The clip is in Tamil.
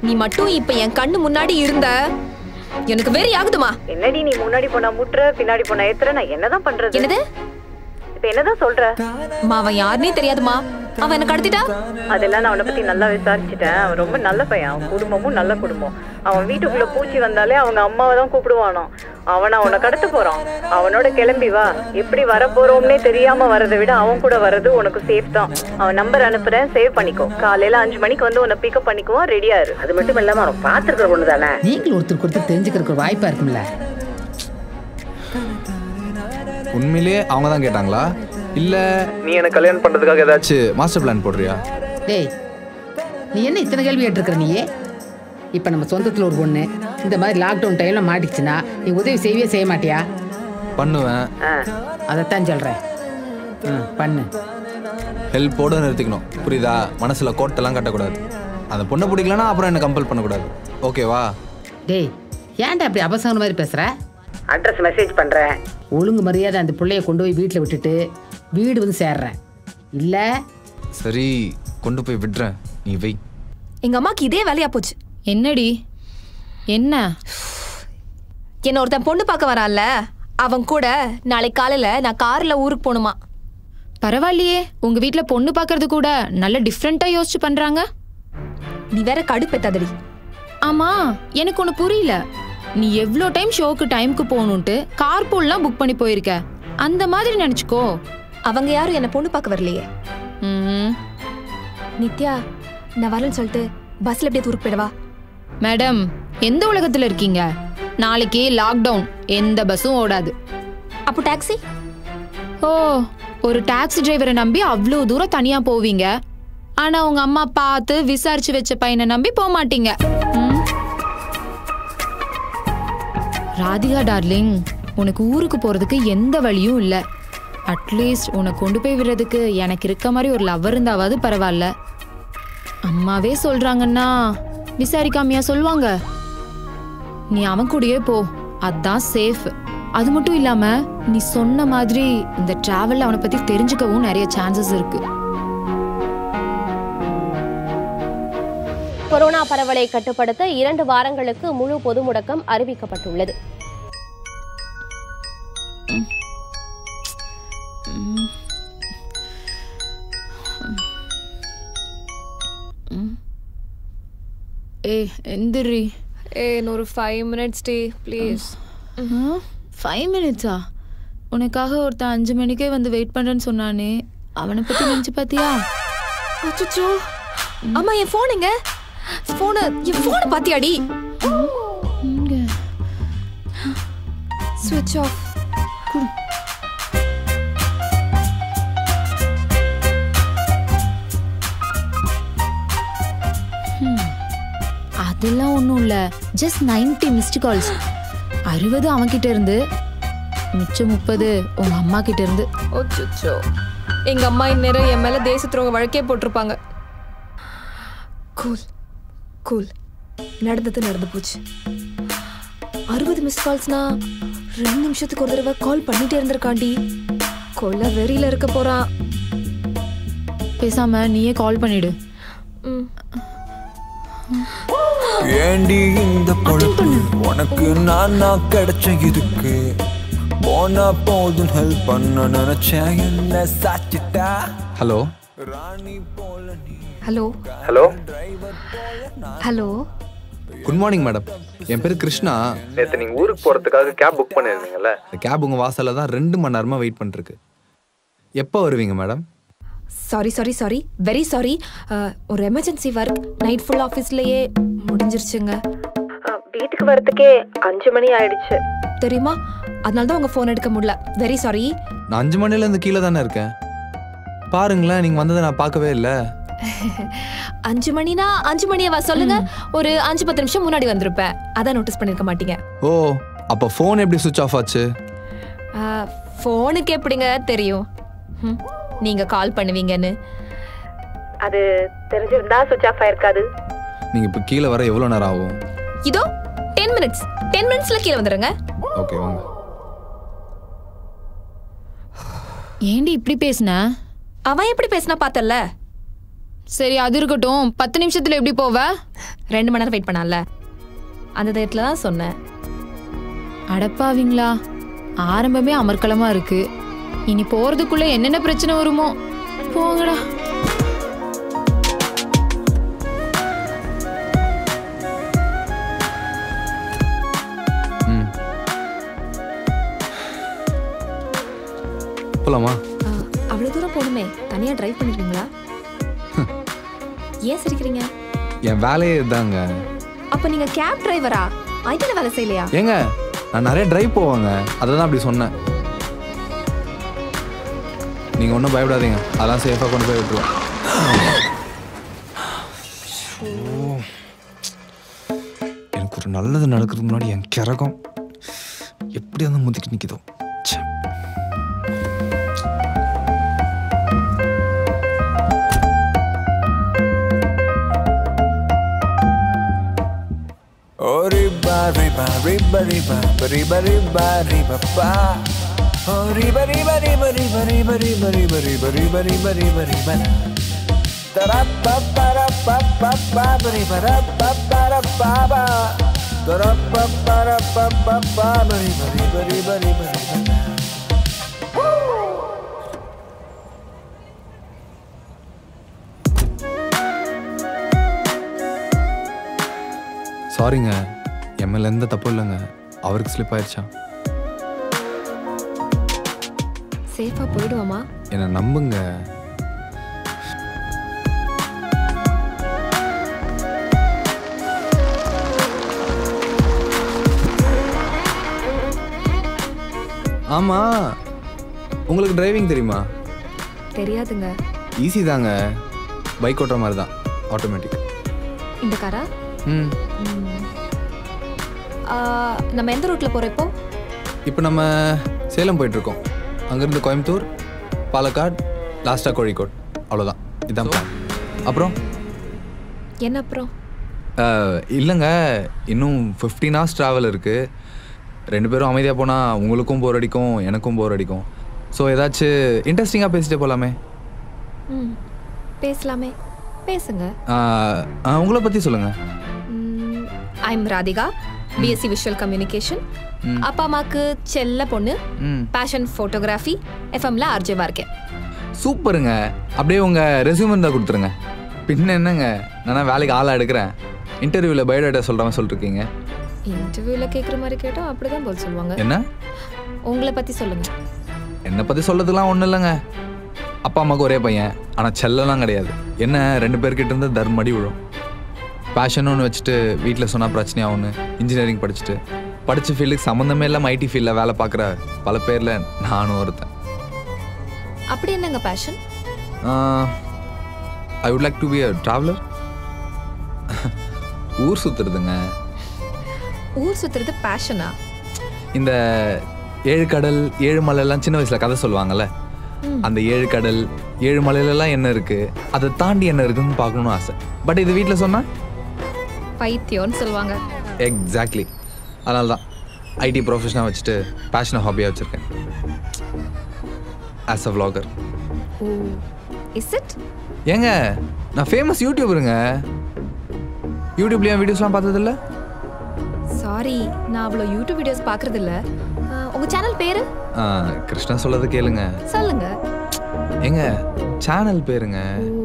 நீ மட்டும் இப்ப என் கண்ணு முன்னாடி இருந்த எனக்கு வெறி ஆகுதுமா என்னடி நீ முன்னாடி போனா முட்டுற பின்னாடி போனா ஏத்துற நான் என்னதான் பண்றது என்னது இப்ப என்னதான் சொல்ற அம்மா, அவன் யாருனே தெரியாதுமா அவன் என்ன கடத்திட்டா அதெல்லாம் நான் அவனை பத்தி நல்லா விசாரிச்சுட்டேன் அவன் ரொம்ப நல்ல பையன் அவன் குடும்பமும் நல்ல குடும்பம் அவன் வீட்டுக்குள்ள பூச்சி வந்தாலே அவங்க அம்மாவை தான் கூப்பிடுவானோ அவன் அவனை கடத்த போறான் அவனோட கிளம்பி வா எப்படி வர போறோம்னே தெரியாம வரதை விட அவன் கூட வர்றது உனக்கு சேஃப் தான் அவன் நம்பர் அனுப்புறேன் சேவ் பண்ணிக்கோ காலையில அஞ்சு மணிக்கு வந்து உன்னை பிக்கப் பண்ணிக்குவான் ரெடியா இரு அது மட்டும் இல்லாம அவன் பார்த்துருக்கிற பொண்ணு தானே நீங்களும் ஒருத்தருக்கு ஒருத்தர் தெரிஞ்சுக்கிறதுக்கு ஒரு வாய்ப்பா இருக்கும்ல உண்மையிலேயே அவங்க தான் கேட்டாங்களா இல்ல நீ எனக்கு கல்யாணம் பண்றதுக்காக ஏதாச்சும் மாஸ்டர் பிளான் போடுறியா டேய் நீ என்ன இத்தனை கேள்வி கேட்டிருக்கிற நீயே இப்போ நம்ம சொந்தத்தில் ஒரு பொண்ணு இந்த மாதிரி லாக்டவுன் டைமில் மாட்டிச்சுன்னா நீ உதவி செய்யவே செய்ய மாட்டியா பண்ணுவேன் அதைத்தான் சொல்கிறேன் ம் பண்ணு ஹெல்ப்போட நிறுத்திக்கணும் புரியுதா மனசுல கோட்டெல்லாம் கட்டக்கூடாது அந்த பொண்ணை பிடிக்கலன்னா அப்புறம் என்ன கம்பல் பண்ணக்கூடாது ஓகேவா டேய் ஏன்டா அப்படி அபசகன மாதிரி பேசுகிற அட்ரஸ் மெசேஜ் பண்றேன் ஒழுங்கு மரியாதை அந்த பிள்ளைய கொண்டு போய் வீட்டில் விட்டுட்டு வீடு வந்து சேர்றேன் இல்லை சரி கொண்டு போய் விடுறேன் நீ வை எங்க அம்மாக்கு இதே வேலையா போச்சு என்னடி என்ன என்ன ஒருத்தன் பொண்ணு பார்க்க வரான்ல அவன் கூட நாளைக்கு காலையில நான் கார்ல ஊருக்கு போகணுமா பரவாயில்லையே உங்க வீட்ல பொண்ணு பார்க்கறது கூட நல்ல டிஃப்ரெண்டா யோசிச்சு பண்றாங்க நீ வேற கடுப்பெத்தாதடி ஆமா எனக்கு ஒன்று புரியல நீ எவ்வளோ டைம் ஷோக்கு டைம்க்கு போகணுன்ட்டு கார் பூல்லாம் புக் பண்ணி போயிருக்க அந்த மாதிரி நினச்சிக்கோ அவங்க யாரும் என்ன பொண்ணு பார்க்க வரலையே ம் நித்யா நான் வரேன்னு சொல்லிட்டு பஸ்ல எப்படியே ஊருக்கு போயிடவா மேடம் எந்த உலகத்துல இருக்கீங்க நாளைக்கு லாக்டவுன் எந்த பஸ்ஸும் ஓடாது அப்போ டாக்ஸி ஓ ஒரு டாக்ஸி டிரைவரை நம்பி அவ்வளோ தூரம் தனியா போவீங்க ஆனா உங்க அம்மா பார்த்து விசாரிச்சு வச்ச பையனை நம்பி போக மாட்டீங்க ம்? ராதிகா டார்லிங் உனக்கு ஊருக்கு போறதுக்கு எந்த வழியும் இல்ல அட்லீஸ்ட் உன்னை கொண்டு போய் விடுறதுக்கு எனக்கு இருக்க மாதிரி ஒரு லவ்வர் இருந்தாவது பரவாயில்ல அம்மாவே சொல்றாங்கன்னா விசாரிக்காமையா சொல்லுவாங்க நீ அவன் கூடயே போ அதான் சேஃப் அது மட்டும் இல்லாம நீ சொன்ன மாதிரி இந்த டிராவல்ல அவனை பத்தி தெரிஞ்சுக்கவும் நிறைய சான்சஸ் இருக்கு கொரோனா பரவலை கட்டுப்படுத்த இரண்டு வாரங்களுக்கு முழு பொது முடக்கம் அறிவிக்கப்பட்டுள்ளது ஏ எந்திரி ஏ இன்னொரு ஃபைவ் மினிட்ஸ் டே ப்ளீஸ் ஃபைவ் மினிட்ஸா உனக்காக ஒருத்தன் அஞ்சு மணிக்கே வந்து வெயிட் பண்றேன்னு சொன்னானே அவனை பத்தி நினைச்சு பாத்தியா அச்சோ அம்மா என் ஃபோன் எங்க ஃபோனு என் ஃபோனை பாத்தியாடி இங்க ஸ்விட்ச் ஆஃப் அதெல்லாம் ஒன்றும் இல்லை ஜஸ்ட் நைன்டி மிஸ்டு கால்ஸ் அறுபது அவன்கிட்ட இருந்து மிச்சம் முப்பது உங்க அம்மா கிட்ட இருந்து அச்சோ எங்க அம்மா இந்நேரம் என் மேல தேச துரோக வழக்கே போட்டிருப்பாங்க கூல் கூல் நடந்தது நடந்து போச்சு அறுபது மிஸ் கால்ஸ்னா ரெண்டு நிமிஷத்துக்கு ஒரு தடவை கால் பண்ணிட்டே இருந்திருக்காண்டி கொல்ல வெறியில இருக்க போறான் பேசாம நீயே கால் பண்ணிடு ம். ஏண்டி இந்த பொழுது உனக்கு நான் நான் கிடைச்ச இதுக்கு போனா போதும் ஹெல்ப் பண்ண நினைச்சேன் என்ன சாச்சிட்டா ஹலோ ராணி போல நீ hello hello hello good morning madam என் பேர் கிருஷ்ணா நேற்று நீங்கள் ஊருக்கு போகிறதுக்காக கேப் புக் பண்ணியிருந்தீங்கல்ல இந்த கேப் உங்கள் வாசலில் தான் ரெண்டு மணி நேரமாக வெயிட் பண்ணிருக்கு எப்போ வருவீங்க madam sorry sorry sorry very sorry ஒரு எமர்ஜென்சி ஒர்க் நைட் ஃபுல் ஆஃபீஸ்லயே முடிஞ்சிருச்சுங்க வீட்டுக்கு வரதுக்கே அஞ்சு மணி ஆயிடுச்சு தெரியுமா அதனால தான் உங்க ஃபோன் எடுக்க முடியல வெரி சாரி நான் அஞ்சு மணிலேருந்து கீழே தானே இருக்கேன் பாருங்களேன் நீங்கள் வந்ததை நான் பார்க்கவே இல்லை அஞ்சு மணினா அஞ்சு மணியவா சொல்லுங்க ஒரு அஞ்சு பத்து நிமிஷம் முன்னாடி வந்திருப்பேன் அதான் நோட்டீஸ் பண்ணிருக்க மாட்டீங்க ஓ அப்போ ஃபோன் எப்படி சுவிச் ஆஃப் ஆச்சு ஃபோனுக்கு எப்படிங்க தெரியும் ம், நீங்க கால் பண்ணுவீங்கன்னு அது தெரிஞ்சிருந்தா சுவிச் ஆஃப் ஆயிருக்காது நீங்கள் இப்போ கீழே வர எவ்வளோ நேரம் ஆகும் இதோ டென் மினிட்ஸ் டென் மினிட்ஸ்ல கீழே வந்துடுங்க ஓகே வாங்க ஏண்டி இப்படி பேசுன அவன் எப்படி பேசினா பார்த்தல்ல சரி அது இருக்கட்டும் பத்து நிமிஷத்துல எப்படி போவ ரெண்டு மணி நேரம் வெயிட் பண்ணால அந்த தைரியத்தில் தான் சொன்னேன் அடப்பாவீங்களா ஆரம்பமே அமர்க்கலமா இருக்கு இனி போறதுக்குள்ள என்னென்ன பிரச்சனை வருமோ போங்கடா ம் போலாமா ஆ, அவ்வளவு தூரம் போகணுமே தனியா டிரைவ் பண்ணிருக்கீங்களா ஏன் சிரிக்கிறீங்க என் வேலையே இதாங்க அப்ப நீங்க கேப் டிரைவரா ஐடில வேலை செய்யலையா ஏங்க நான் நிறைய டிரைவ் போவாங்க அதை தான் அப்படி சொன்னேன் நீங்கள் ஒன்றும் பயப்படாதீங்க அதெல்லாம் சேஃபாக கொண்டு போய் விட்டுருவோம் எனக்கு ஒரு நல்லது நடக்கிறதுக்கு முன்னாடி என் கிறகம் எப்படி அந்த முதிக்கு நிற்கிதோ ச்சே. Oh, riba, riba, riba, riba, riba, riba, riba, ba. Oh, riba, riba, riba, riba, riba, riba, riba, riba, riba, riba, riba, riba, na. Da-da-ba-ba-da-ba-ba-ba, riba-da-ba-ba-da-ba-ba. Da-da-ba-ba-da-ba-ba-ba, riba, riba, riba, riba, riba, na. சாரிங்க என் மேல எந்த தப்பும் இல்லைங்க அவருக்கு ஸ்லிப் ஆயிடுச்சா சேஃபா போயிடுவோமா என்னை நம்புங்க ஆமா உங்களுக்கு டிரைவிங் தெரியுமா தெரியாதுங்க ஈஸி தாங்க பைக் ஓட்டுற மாதிரி தான் ஆட்டோமேட்டிக் இந்த காரா ம் ம். ஆ, நம்ம எந்த ரூட்ல போறோம் இப்போ இப்போ நம்ம சேலம் போயிட்டுருக்கோம் அங்கேருந்து கோயம்புத்தூர் பாலக்காடு லாஸ்ட்டாக கோழிக்கோட் அவ்வளோதான் இதான் plan. அப்புறம் என்ன அப்புறம் அஹ், இல்லைங்க இன்னும் ஃபிஃப்டீன் ஹவர்ஸ் ட்ராவல் இருக்குது ரெண்டு பேரும் அமைதியாக போனால் உங்களுக்கும் போர் அடிக்கும் எனக்கும் போர் அடிக்கும் ஸோ ஏதாச்சும் இன்ட்ரெஸ்டிங்காக பேசிட்டே போகலாமே ம் பேசலாமே பேசுங்க அஹ், அஹ், உங்களை பற்றி சொல்லுங்கள் I am Radhika BSc visual communication அப்பா அம்மாக்கு செல்ல பொண்ணு ம் பேஷன் ஃபோட்டோகிராஃபி எஃப்எம்ல ஆர்ஜேவா இருக்கேன் சூப்பருங்க அப்படியே உங்கள் ரெஸ்யூம் இருந்தால் கொடுத்துருங்க பின்ன என்னங்க நான் வேலைக்கு ஆளாக எடுக்கிறேன் இன்டர்வியூவில் பயோடேட்டா சொல்கிறவன் சொல்லிருக்கீங்க இன்டர்வியூல கேட்குற மாதிரி கேட்டா அப்படிதான் பதில் சொல்லுவாங்க என்ன உங்களை பத்தி சொல்லுங்க என்னை பற்றி சொல்லதுலாம் ஒன்றும் இல்லைங்க அப்பா அம்மாவுக்கு ஒரே பையன் ஆனால் செல்லலாம் கிடையாது என்ன ரெண்டு பேர்கிட்ட இருந்து தர்மடி விழும் பேஷன் ஒன்று வச்சுட்டு வீட்டில் சொன்னால் பிரச்சனையாகும்னு இன்ஜினியரிங் படிச்சுட்டு படித்த ஃபீல்டுக்கு சம்மந்தமே இல்லாமல் ஐடி ஃபீல்டில் வேலை பார்க்குற பல பேரில் நானும் ஒருத்தன் அப்படி என்னங்க passion I would like to be a traveller ஊர் சுற்றுறதுங்க ஊர் சுத்துறது பேஷனா இந்த ஏழு கடல் ஏழு மலையெல்லாம் சின்ன வயசில் கதை சொல்லுவாங்கல்ல அந்த ஏழு கடல் ஏழு மலையிலலாம் என்ன இருக்குது அதை தாண்டி என்ன இருக்குன்னு பார்க்கணும்னு ஆசை பட் இது வீட்டில் சொன்னால் பைத்தியம்னு சொல்லுவாங்க எக்ஸாக்ட்லி அதனால தான் ஐடி ப்ரொஃபஷனாக வச்சுட்டு பேஷனை ஹாபியாக வச்சுருக்கேன் as a vlogger oh is it ஏங்க நான் ஃபேமஸ் யூடியூபருங்க யூடியூப்லேயே வீடியோஸ்லாம் பார்த்ததில்ல சாரி நான் அவ்வளோ யூடியூப் வீடியோஸ் பார்க்கறது இல்ல ஆ, உங்க சேனல் பேரு கிருஷ்ணா சொல்லது கேளுங்க சொல்லுங்க ஏங்க சேனல் பேருங்க ஓ